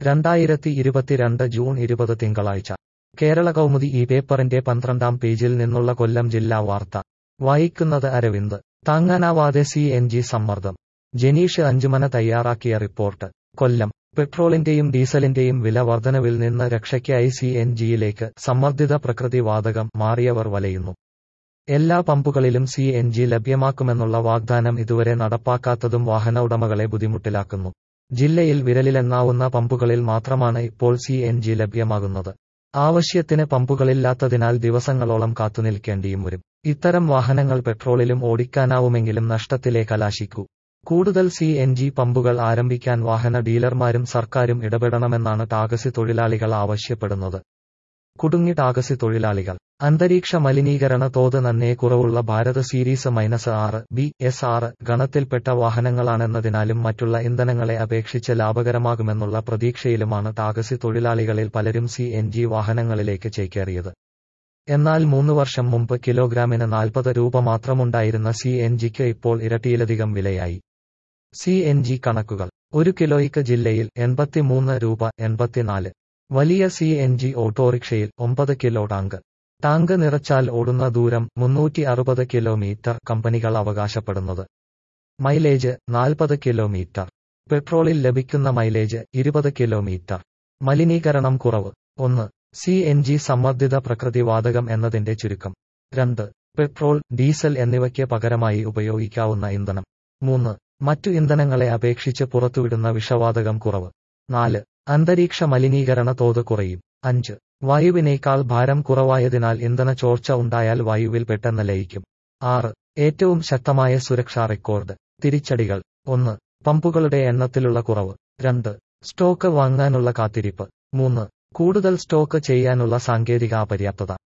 രണ്ടായിരത്തി ഇരുപത്തിരണ്ട് ജൂൺ ഇരുപത് തിങ്കളാഴ്ച കേരള കൗമുദി ഈ പേപ്പറിന്റെ പന്ത്രണ്ടാം പേജിൽ നിന്നുള്ള കൊല്ലം ജില്ലാ വാർത്ത വായിക്കുന്നത് അരവിന്ദ് താങ്ങാനാവാതെ സി എൻ ജി സമ്മർദ്ദം ജനീഷ് അഞ്ചുമന തയ്യാറാക്കിയ റിപ്പോർട്ട് കൊല്ലം പെട്രോളിന്റെയും ഡീസലിന്റെയും വില വർധനവിൽ നിന്ന് രക്ഷയ്ക്കായി സി എൻ ജിയിലേക്ക് സമ്മർദ്ദിത പ്രകൃതി വാതകം മാറിയവർ വലയുന്നു എല്ലാ പമ്പുകളിലും സി എൻ ജി ലഭ്യമാക്കുമെന്നുള്ള വാഗ്ദാനം ഇതുവരെ നടപ്പാക്കാത്തതും വാഹന ഉടമകളെ ബുദ്ധിമുട്ടിലാക്കുന്നു ജില്ലയിൽ വിരലിലെണ്ണാവുന്ന പമ്പുകളിൽ മാത്രമാണ് ഇപ്പോൾ സി എൻ ജി ലഭ്യമാകുന്നത് ആവശ്യത്തിന് പമ്പുകളില്ലാത്തതിനാൽ ദിവസങ്ങളോളം കാത്തുനിൽക്കേണ്ടിയും വരും ഇത്തരം വാഹനങ്ങൾ പെട്രോളിലും ഓടിക്കാനാവുമെങ്കിലും നഷ്ടത്തിലേ കലാശിക്കൂ കൂടുതൽ സി എൻ ജി പമ്പുകൾ ആരംഭിക്കാൻ വാഹന ഡീലർമാരും സർക്കാരും ഇടപെടണമെന്നാണ് ടാക്സി തൊഴിലാളികൾ ആവശ്യപ്പെടുന്നത് കുടുങ്ങി ടാക്സി തൊഴിലാളികൾ അന്തരീക്ഷ മലിനീകരണ തോത് നന്നേ കുറവുള്ള ഭാരത് സീരീസ് മൈനസ് ആറ് ബി എസ് ആറ് ഗണത്തിൽപ്പെട്ട വാഹനങ്ങളാണെന്നതിനാലും മറ്റുള്ള ഇന്ധനങ്ങളെ അപേക്ഷിച്ച് ലാഭകരമാകുമെന്നുള്ള പ്രതീക്ഷയിലുമാണ് ടാക്സി തൊഴിലാളികളിൽ പലരും സി എൻ ജി വാഹനങ്ങളിലേക്ക് ചേക്കേറിയത് എന്നാൽ മൂന്ന് വർഷം മുമ്പ് കിലോഗ്രാമിന് നാൽപ്പത് രൂപ മാത്രമുണ്ടായിരുന്ന സി എൻ ജിക്ക് ഇപ്പോൾ ഇരട്ടിയിലധികം വിലയായി സി എൻ ജി കണക്കുകൾ ഒരു കിലോയ്ക്ക് ജില്ലയിൽ എൺപത്തിമൂന്ന് രൂപ എൺപത്തിനാല് വലിയ സി എൻ ജി ഓട്ടോറിക്ഷയിൽ ഒമ്പത് കിലോ ടാങ്ക് ടാങ്ക് നിറച്ചാൽ ഓടുന്ന ദൂരം മുന്നൂറ്റി അറുപത് കിലോമീറ്റർ കമ്പനികൾ അവകാശപ്പെടുന്നത് മൈലേജ് നാൽപ്പത് കിലോമീറ്റർ പെട്രോളിൽ ലഭിക്കുന്ന മൈലേജ് ഇരുപത് കിലോമീറ്റർ മലിനീകരണം കുറവ് ഒന്ന് സി എൻ ജി സമ്മർദ്ദിത പ്രകൃതിവാതകം എന്നതിന്റെ ചുരുക്കം രണ്ട് പെട്രോൾ ഡീസൽ എന്നിവയ്ക്ക് പകരമായി ഉപയോഗിക്കാവുന്ന ഇന്ധനം മൂന്ന് മറ്റു ഇന്ധനങ്ങളെ അപേക്ഷിച്ച് പുറത്തുവിടുന്ന വിഷവാതകം കുറവ് നാല് അന്തരീക്ഷ മലിനീകരണ തോത് കുറയും അഞ്ച് വായുവിനേക്കാൾ ഭാരം കുറവായതിനാൽ ഇന്ധന ചോർച്ച ഉണ്ടായാൽ വായുവിൽ പെട്ടെന്ന് ലയിക്കും ആറ് ഏറ്റവും ശക്തമായ സുരക്ഷാ റെക്കോർഡ് തിരിച്ചടികൾ ഒന്ന് പമ്പുകളുടെ എണ്ണത്തിലുള്ള കുറവ് രണ്ട് സ്റ്റോക്ക് വാങ്ങാനുള്ള കാത്തിരിപ്പ് മൂന്ന് കൂടുതൽ സ്റ്റോക്ക് ചെയ്യാനുള്ള സാങ്കേതിക അപര്യാപ്തത